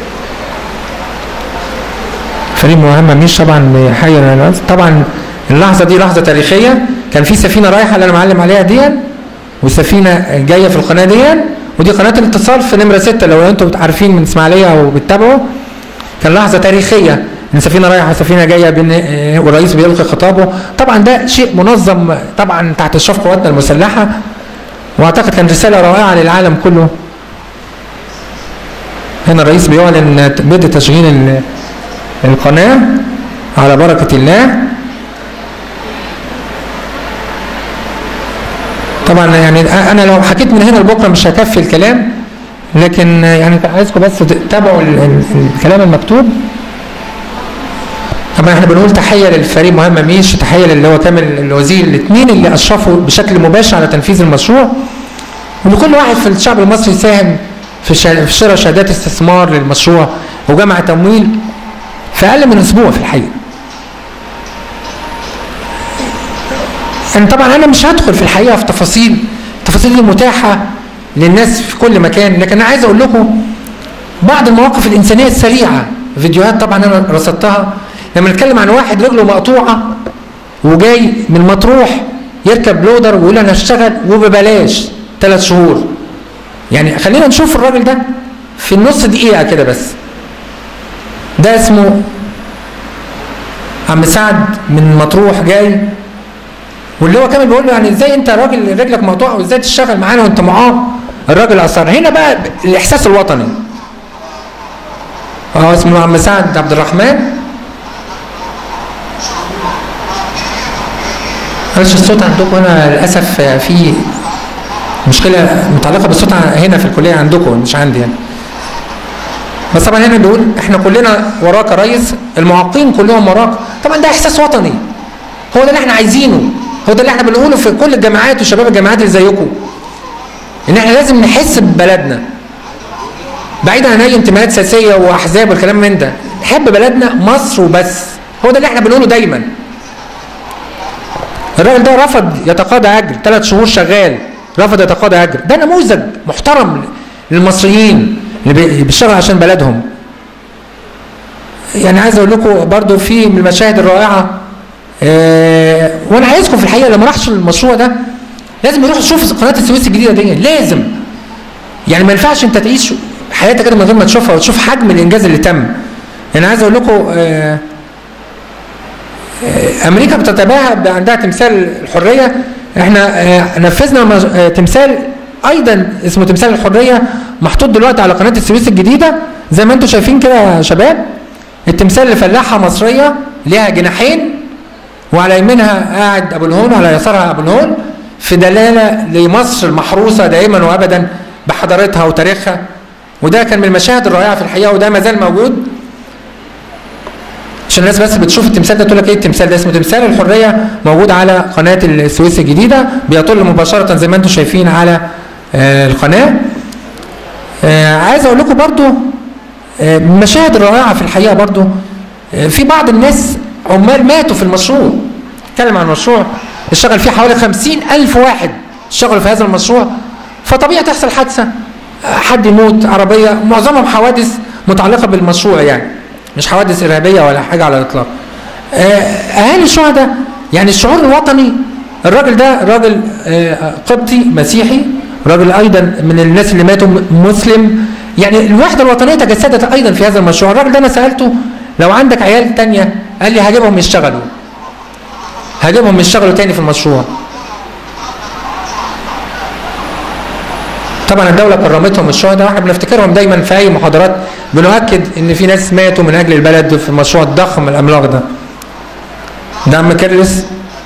فريق مهمه مش طبعا بيحيي الرئيس. طبعا اللحظه دي لحظه تاريخيه كان في سفينه رايحه اللي انا معلم عليها دي وسفينه جايه في القناه دي ودي قناه الاتصال في نمره 6 لو انتم عارفين من اسماعيليه او بتتابعوا كان لحظه تاريخيه ان سفينه رايحه سفينه جايه بين آه، والرئيس بيلقي خطابه طبعا ده شيء منظم طبعا تحت اشراف قواتنا المسلحه واعتقد كان رساله رائعه للعالم كله هنا الرئيس بيعلن بدء تشغيل ال- القناه على بركه الله طبعا يعني انا لو حكيت من هنا لبكره مش هكفي الكلام لكن يعني عايزكم بس تتابعوا ال- ال- الكلام المكتوب طبعا احنا بنقول تحيه للفريق مهمه ميش تحيه للي هو كامل الوزير الاثنين اللي اشرفوا بشكل مباشر على تنفيذ المشروع ولكل واحد في الشعب المصري ساهم في شا- في شراء شهادات استثمار للمشروع وجمع تمويل في اقل من اسبوع في الحقيقه يعني طبعا انا مش هدخل في الحقيقه في تفاصيل التفاصيل دي متاحه للناس في كل مكان لكن انا عايز اقول لكم بعض المواقف الانسانيه السريعه فيديوهات طبعا انا رصدتها لما نتكلم عن واحد رجله مقطوعه وجاي من مطروح يركب لودر ويقول انا هشتغل وببلاش ثلاث شهور يعني خلينا نشوف الراجل ده في النص دقيقه كده بس ده اسمه عم سعد من مطروح جاي واللي هو كمان بيقول له يعني ازاي انت راجل رجلك مقطوعه وازاي تشتغل معانا وانت معاق الراجل اصر هنا بقى الاحساس الوطني اه اسمه عم سعد عبد الرحمن معلش الصوت عندكم هنا للاسف في مشكله متعلقه بالصوت هنا في الكليه عندكم مش عندي يعني بس طبعا هنا بيقول احنا كلنا وراك يا ريس المعاقين كلهم وراك طبعا ده احساس وطني هو ده اللي احنا عايزينه هو ده اللي احنا بنقوله في كل الجامعات وشباب الجامعات اللي زيكم ان احنا لازم نحس ببلدنا بعيدا عن اي انتماءات سياسيه واحزاب والكلام من ده نحب بلدنا مصر وبس هو ده اللي احنا بنقوله دايما الراجل ده رفض يتقاضى اجر ثلاث شهور شغال رفض يتقاضى اجر ده نموذج محترم للمصريين اللي بي- بيشتغلوا عشان بلدهم يعني عايز اقول لكم برضو في من المشاهد الرائعه آه وانا عايزكم في الحقيقه لما راحش المشروع ده لازم يروح يشوف قناه السويس الجديده دي لازم يعني ما ينفعش انت تعيش حياتك كده من غير ما تشوفها وتشوف حجم الانجاز اللي تم يعني عايز اقول لكم آه آه امريكا بتتباهى ب- عندها تمثال الحريه احنا آه نفذنا مج- آه تمثال ايضا اسمه تمثال الحريه محطوط دلوقتي على قناه السويس الجديده زي ما انتم شايفين كده يا شباب التمثال لفلاحه مصريه ليها جناحين وعلى يمينها قاعد ابو الهول وعلى يسارها ابو الهول في دلاله لمصر المحروسه دائما وابدا بحضارتها وتاريخها وده كان من المشاهد الرائعه في الحقيقه وده ما زال موجود عشان الناس بس بتشوف التمثال ده تقول لك ايه التمثال ده اسمه تمثال الحريه موجود على قناه السويس الجديده بيطل مباشره زي ما انتم شايفين على آه، القناه آه، عايز اقول لكم برضو آه، مشاهد رائعه في الحقيقه برضو آه، في بعض الناس عمال ماتوا في المشروع اتكلم عن المشروع اشتغل فيه حوالي خمسين ألف واحد اشتغلوا في هذا المشروع فطبيعي تحصل حادثة آه، حد يموت عربية معظمهم حوادث متعلقة بالمشروع يعني مش حوادث إرهابية ولا حاجة على الإطلاق آه، أهالي الشهداء يعني الشعور الوطني الراجل ده راجل آه، قبطي مسيحي راجل أيضا من الناس اللي ماتوا م- مسلم يعني الوحدة الوطنية تجسدت أيضا في هذا المشروع الراجل ده أنا سألته لو عندك عيال تانية قال لي هجيبهم يشتغلوا هجيبهم يشتغلوا تاني في المشروع طبعا الدولة كرمتهم الشهداء احنا بنفتكرهم دايما في اي محاضرات بنؤكد ان في ناس ماتوا من اجل البلد في المشروع الضخم العملاق ده ده عم كرلس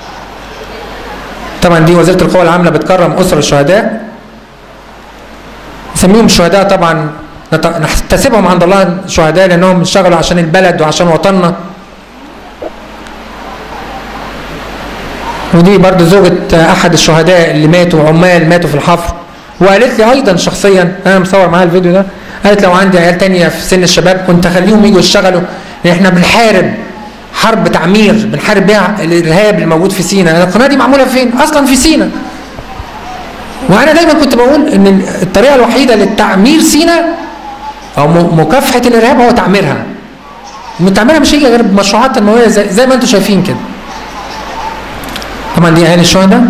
طبعا دي وزارة القوى العاملة بتكرم أسر الشهداء نسميهم شهداء طبعا نت- نحتسبهم عند الله شهداء لأنهم اشتغلوا عشان البلد وعشان وطننا ودي برضو زوجة أحد الشهداء اللي ماتوا عمال ماتوا في الحفر وقالت لي أيضا شخصيا أنا مصور معاها الفيديو ده قالت لو عندي عيال تانية في سن الشباب كنت أخليهم يجوا يشتغلوا لأن إحنا بنحارب حرب تعمير بنحارب بيها الإرهاب الموجود في سينا القناة دي معمولة فين؟ أصلا في سينا وأنا دايما كنت بقول إن الطريقة الوحيدة للتعمير سينا أو م- مكافحة الإرهاب هو تعميرها تعميرها مش هيجي غير بمشروعات تنموية زي, زي ما أنتم شايفين كده طبعا دي عين الشهداء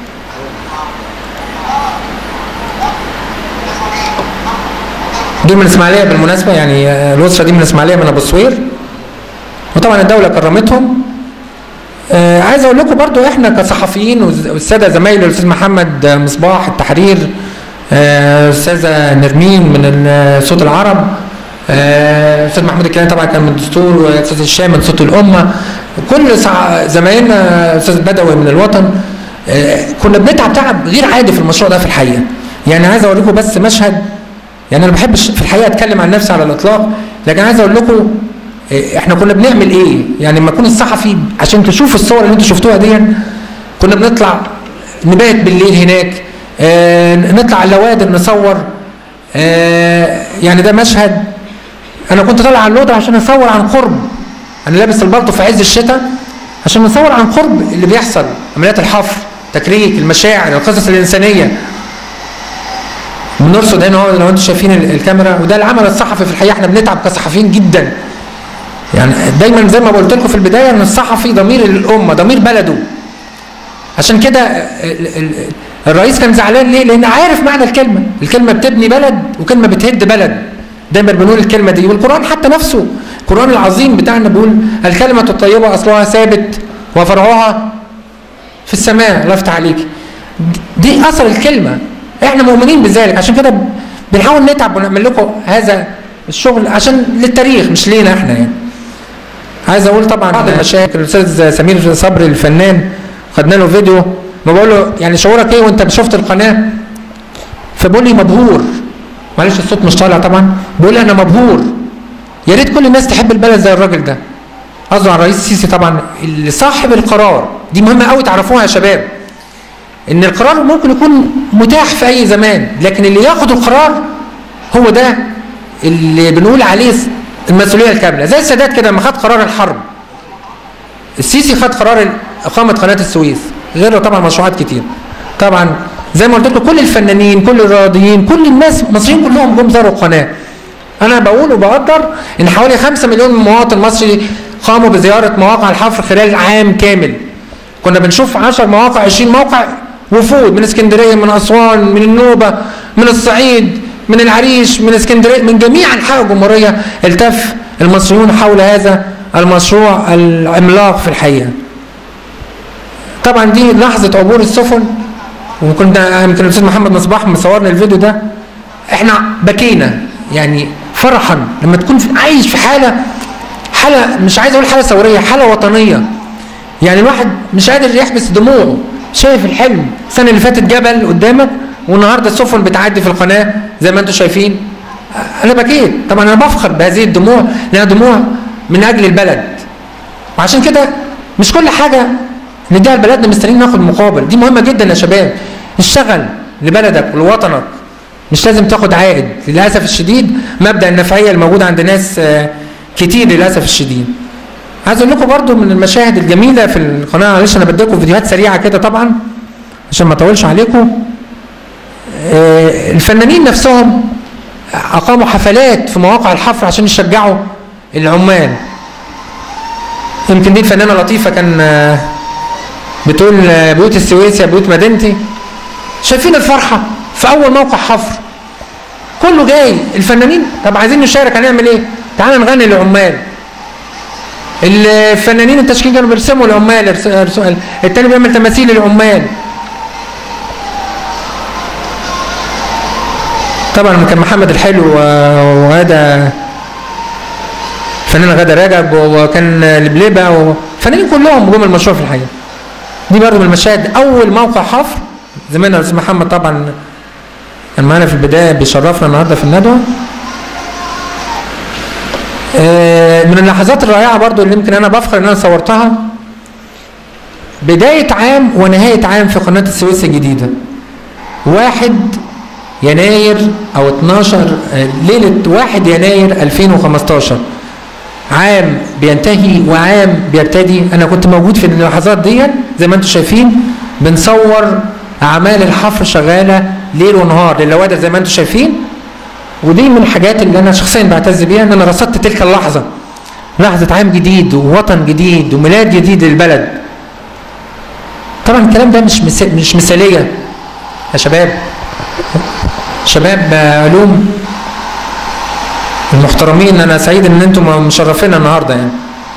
دي من الاسماعيليه بالمناسبه يعني آه، الاسره دي من الاسماعيليه من ابو الصوير وطبعا الدوله كرمتهم آه عايز اقول لكم برضو احنا كصحفيين والز- والساده زمايلي الاستاذ محمد آه، مصباح التحرير آه، الاستاذه نرمين من ال- صوت العرب آه، الاستاذ محمود الكيان طبعا كان من الدستور والاستاذ هشام من صوت الامه كل سع- زمايلنا استاذ بدوي من الوطن آه، كنا بنتعب تعب غير عادي في المشروع ده في الحقيقه يعني عايز اقول لكم بس مشهد يعني انا ما بحبش في الحقيقه اتكلم عن نفسي على الاطلاق لكن عايز اقول لكم إيه، احنا كنا بنعمل ايه يعني لما اكون الصحفي عشان تشوف الصور اللي انتوا شفتوها دي كنا بنطلع نبات بالليل هناك اه نطلع على اللوادر نصور اه يعني ده مشهد انا كنت طالع على اللودر عشان اصور عن قرب انا لابس البلطو في عز الشتاء عشان نصور عن قرب اللي بيحصل عمليات الحفر تكريك المشاعر القصص الانسانيه بنرصد هنا اهو لو انتم شايفين ال- الكاميرا وده العمل الصحفي في الحقيقه احنا بنتعب كصحفيين جدا يعني دايما زي ما قلت لكم في البدايه ان الصحفي ضمير الامه ضمير بلده عشان كده ال- ال- الرئيس كان زعلان ليه؟ لان عارف معنى الكلمه، الكلمه بتبني بلد وكلمه بتهد بلد. دايما بنقول الكلمه دي والقران حتى نفسه القران العظيم بتاعنا بيقول الكلمه الطيبه اصلها ثابت وفرعها في السماء الله يفتح عليك. دي اثر الكلمه احنا مؤمنين بذلك عشان كده بنحاول نتعب ونعمل لكم هذا الشغل عشان للتاريخ مش لينا احنا يعني. عايز اقول طبعا بعض المشاكل الاستاذ سمير صبري الفنان خدنا له فيديو ما بقول له يعني شعورك ايه وانت شفت القناه فبيقول لي مبهور معلش الصوت مش طالع طبعا بيقول لي انا مبهور يا ريت كل الناس تحب البلد زي الراجل ده قصده على الرئيس السيسي طبعا اللي صاحب القرار دي مهمه قوي تعرفوها يا شباب ان القرار ممكن يكون متاح في اي زمان لكن اللي ياخد القرار هو ده اللي بنقول عليه المسؤوليه الكامله زي السادات كده لما خد قرار الحرب السيسي خد قرار اقامه قناه السويس غيره طبعا مشروعات كتير طبعا زي ما قلت لكم كل الفنانين كل الرياضيين كل الناس المصريين كلهم جم زاروا القناه انا بقول وبقدر ان حوالي 5 مليون مواطن مصري قاموا بزياره مواقع الحفر خلال عام كامل كنا بنشوف 10 مواقع 20 موقع وفود من اسكندريه من اسوان من النوبه من الصعيد من العريش من اسكندريه من جميع انحاء الجمهوريه التف المصريون حول هذا المشروع العملاق في الحقيقه. طبعا دي لحظه عبور السفن وكنا يمكن الاستاذ محمد مصباح مصورنا الفيديو ده احنا بكينا يعني فرحا لما تكون في عايش في حاله حاله مش عايز اقول حاله ثوريه حاله وطنيه يعني الواحد مش قادر يحبس دموعه شايف الحلم السنه اللي فاتت جبل قدامك والنهارده السفن بتعدي في القناه زي ما انتم شايفين انا بكيت طبعا انا بفخر بهذه الدموع لانها دموع من اجل البلد وعشان كده مش كل حاجه نديها لبلدنا مستنيين ناخد مقابل دي مهمه جدا يا شباب اشتغل لبلدك ولوطنك مش لازم تاخد عائد للاسف الشديد مبدا النفعيه الموجود عند ناس آه، كتير للاسف الشديد عايز اقول لكم برضو من المشاهد الجميله في القناه معلش انا بديكم فيديوهات سريعه كده طبعا عشان ما اطولش عليكم آه، الفنانين نفسهم اقاموا حفلات في مواقع الحفر عشان يشجعوا العمال يمكن دي الفنانه لطيفه كان آه، بتقول آه، بيوت السويس يا بيوت مدينتي شايفين الفرحه في اول موقع حفر كله جاي الفنانين طب عايزين نشارك هنعمل ايه تعال نغني للعمال الفنانين التشكيل كانوا بيرسموا العمال الرس- الرس- التاني بيعمل تماثيل للعمال طبعا كان محمد الحلو و- وغادة الفنانة غادة رجب وكان لبلبة وفنانين كلهم جم المشروع في الحقيقة دي برضه من المشاهد أول موقع حفر زميلنا الأستاذ محمد طبعا كان معانا في البداية بيشرفنا النهارده في الندوة آه، من اللحظات الرائعة برضو اللي يمكن أنا بفخر إن أنا صورتها بداية عام ونهاية عام في قناة السويس الجديدة واحد يناير أو 12 آه، ليلة واحد يناير 2015 عام بينتهي وعام بيبتدي أنا كنت موجود في اللحظات دي زي ما أنتم شايفين بنصور أعمال الحفر شغالة ليل ونهار للوادة زي ما أنتم شايفين ودي من الحاجات اللي انا شخصيا بعتز بيها ان انا رصدت تلك اللحظه لحظه عام جديد ووطن جديد وميلاد جديد للبلد طبعا الكلام ده مش مس... مش مثاليه يا شباب شباب علوم المحترمين انا سعيد ان انتم مشرفينا النهارده يعني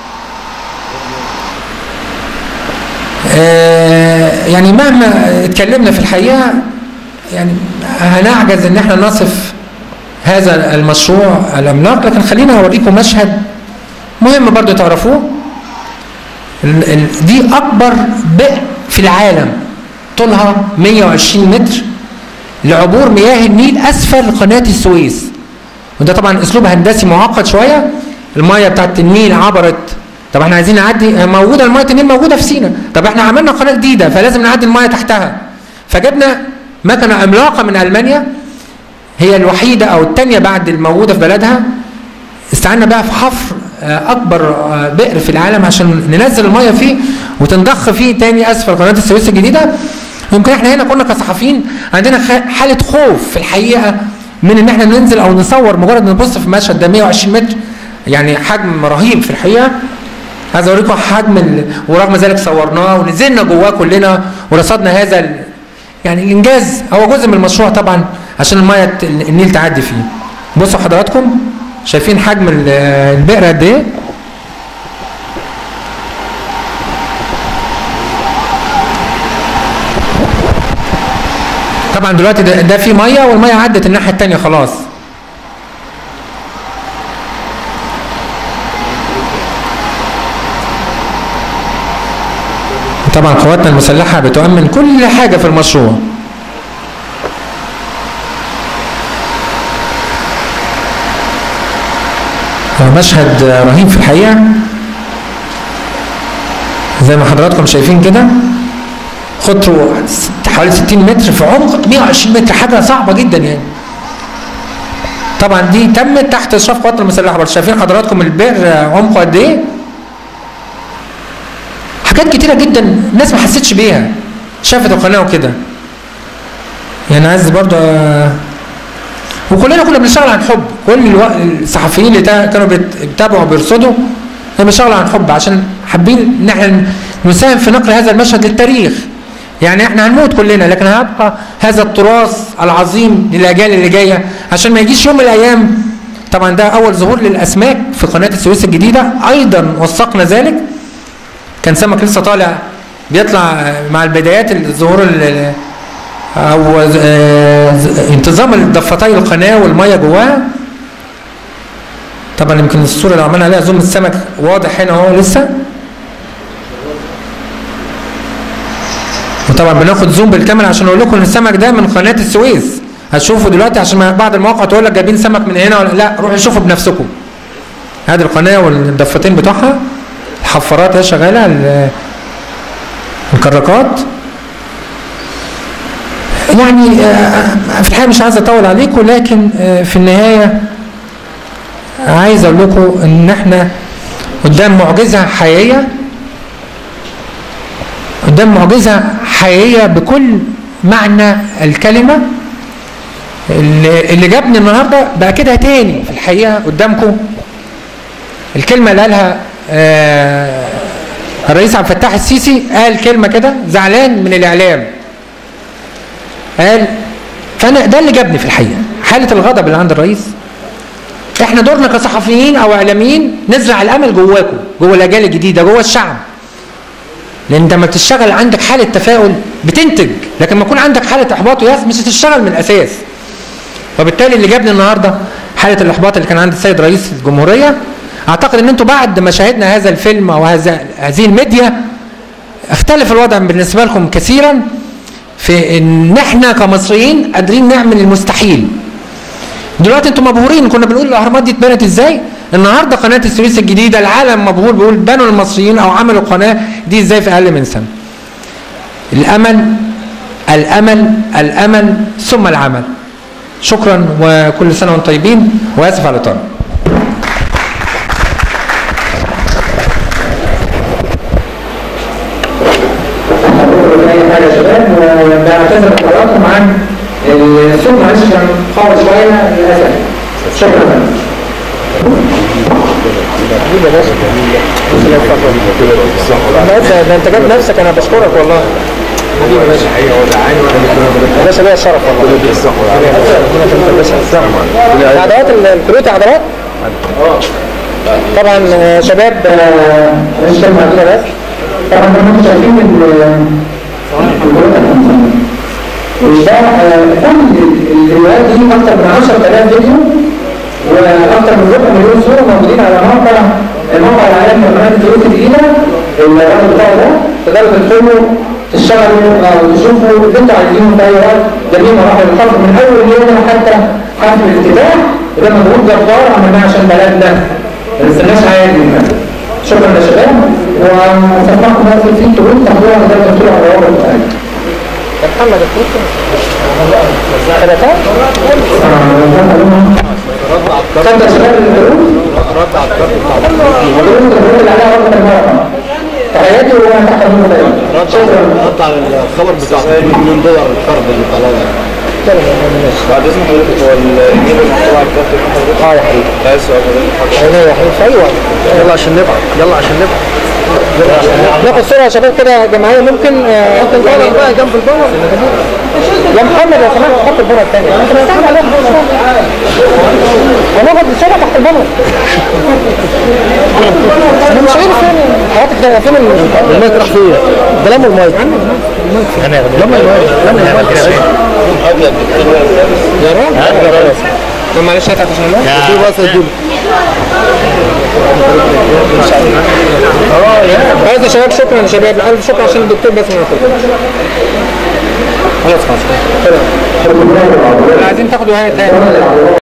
آه يعني مهما اتكلمنا في الحقيقه يعني هنعجز ان احنا نصف هذا المشروع العملاق لكن خلينا اوريكم مشهد مهم برضو تعرفوه ال- ال- دي اكبر بئر في العالم طولها 120 متر لعبور مياه النيل اسفل قناه السويس وده طبعا اسلوب هندسي معقد شويه الميه بتاعت النيل عبرت طب احنا عايزين نعدي موجوده الميه النيل موجوده في سينا طب احنا عملنا قناه جديده فلازم نعدي الميه تحتها فجبنا مكنه عملاقه من المانيا هي الوحيده او الثانيه بعد الموجوده في بلدها استعنا بها في حفر آه، اكبر آه، بئر في العالم عشان ننزل الميه فيه وتنضخ فيه تاني اسفل قناه السويس الجديده يمكن احنا هنا كنا كصحفيين عندنا خ- حاله خوف في الحقيقه من ان احنا ننزل او نصور مجرد نبص في المشهد ده 120 متر يعني حجم رهيب في الحقيقه عايز اوريكم حجم ال... ورغم ذلك صورناه ونزلنا جواه كلنا ورصدنا هذا ال... يعني انجاز هو جزء من المشروع طبعا عشان الميه ت- النيل تعدي فيه بصوا حضراتكم شايفين حجم ال- البئر قد ايه طبعا دلوقتي ده, ده في ميه والميه عدت الناحيه الثانيه خلاص طبعا قواتنا المسلحه بتؤمن كل حاجه في المشروع هو مشهد رهيب في الحقيقه زي ما حضراتكم شايفين كده قطره حوالي 60 متر في عمق 120 متر حاجه صعبه جدا يعني طبعا دي تمت تحت اشراف قوات المسلحه برضه شايفين حضراتكم البئر عمقه قد ايه حاجات كتيره جدا الناس ما حسيتش بيها شافت القناه وكده يعني عايز برضه آه، وكلنا كنا بنشتغل عن حب كل الو... الصحفيين اللي تا- كانوا بيت- بيتابعوا وبيرصدوا كانوا بيشتغلوا عن حب عشان حابين ان احنا نساهم في نقل هذا المشهد للتاريخ يعني احنا هنموت كلنا لكن هيبقى هذا التراث العظيم للاجيال اللي جايه عشان ما يجيش يوم من الايام طبعا ده اول ظهور للاسماك في قناه السويس الجديده ايضا وثقنا ذلك كان سمك لسه طالع بيطلع مع البدايات الظهور ال- او آه، انتظام الضفتي القناه والميه جواها طبعا يمكن الصوره اللي عملنا عليها زوم السمك واضح هنا اهو لسه وطبعا بناخد زوم بالكاميرا عشان اقول لكم ان السمك ده من قناه السويس هتشوفوا دلوقتي عشان ما بعض المواقع تقول لك جايبين سمك من هنا ولا لا روحوا شوفوا بنفسكم هذه القناه والضفتين بتوعها الحفارات هي شغاله ال- الكراكات يعني آه، في الحقيقه مش عايز اطول عليكم لكن آه، في النهايه عايز اقول لكم ان احنا قدام معجزه حقيقيه قدام معجزه حقيقيه بكل معنى الكلمه اللي اللي جابني النهارده بقى كده تاني في الحقيقه قدامكم الكلمه اللي قالها آه، الرئيس عبد الفتاح السيسي قال كلمه كده زعلان من الاعلام قال فانا ده اللي جابني في الحقيقه حاله الغضب اللي عند الرئيس احنا دورنا كصحفيين او اعلاميين نزرع الامل جواكم جوه الاجيال الجديده جوه الشعب لان انت لما بتشتغل عندك حاله تفاؤل بتنتج لكن لما يكون عندك حاله احباط وياس مش هتشتغل من الاساس وبالتالي اللي جابني النهارده حاله الاحباط اللي كان عند السيد رئيس الجمهوريه اعتقد ان انتوا بعد ما شاهدنا هذا الفيلم او هذا هذه الميديا اختلف الوضع بالنسبه لكم كثيرا في ان احنا كمصريين قادرين نعمل المستحيل دلوقتي انتوا مبهورين كنا بنقول الاهرامات دي اتبنت ازاي النهارده قناه السويس الجديده العالم مبهور بيقول بنوا المصريين او عملوا قناه دي ازاي في اقل من سنه الامل الامل الامل ثم العمل شكرا وكل سنه وانتم طيبين واسف على الاطاله اي حاجه يا شباب وبعتذر لحضراتكم عن الصوت معلش كان قوي شويه للاسف شكرا ده انت جايب نفسك انا بشكرك والله حبيبي يا باشا يا باشا ليا الشرف والله عضلات الكروت عضلات طبعا آه، شباب آه، مش كلمة كده بس طبعا زي ما انتم شايفين ال- وده آه، كل الفيديوهات دي اكتر من 10000 فيديو واكتر من ربع مليون صوره موجودين على موقع الموقع العالمي لقناه الفلوس الجديده الرقم بتاعه ده تقدروا تدخلوا تشتغلوا او تشوفوا اللي انتوا عايزينه في اي وقت جميع مراحل الخطر من اول يوم حتى حفل الافتتاح وده مجهود جبار عملناه عشان بلدنا ما نستناش عادي منها شكرا يا شباب وسمعكم بس في كروت تاخدوها زي ما قلت على الروابط بتاعتي محمد الكروت ثلاثة؟ خدت يا شباب الكروت؟ رد على الكروت الكروت اللي عليها رقم المرقم تحياتي وانا تحت المنتدى شكرا رد على الخبر بتاع 2 مليون دولار القرض اللي طلعوه بعد اذن حضرتك هو الجيب المحتوى على الكارت بتاع حضرتك اه يا حبيبي لا سؤال حضرتك عينيا يا حبيبي في اي وقت يلا عشان نبعد يلا عشان نبعد ناخد صورة يا شباب كده جماعية ممكن آه، ممكن يعني بقى جنب البنر يا محمد لو سمحت حط البنر الثاني انت مستعمل عليها هناخد الصورة تحت البنر انا مش عارف فين حضرتك ده فين ال- المايك راح فين؟ ده لم المايك لم المايك لم المايك يا راجل طب معلش هات عشان المايك في بس الدول خلاص يا شباب شكرا يا شباب الف شكرا عشان الدكتور بس ما ياخد خلاص خلاص عايزين تاخدوا هات هات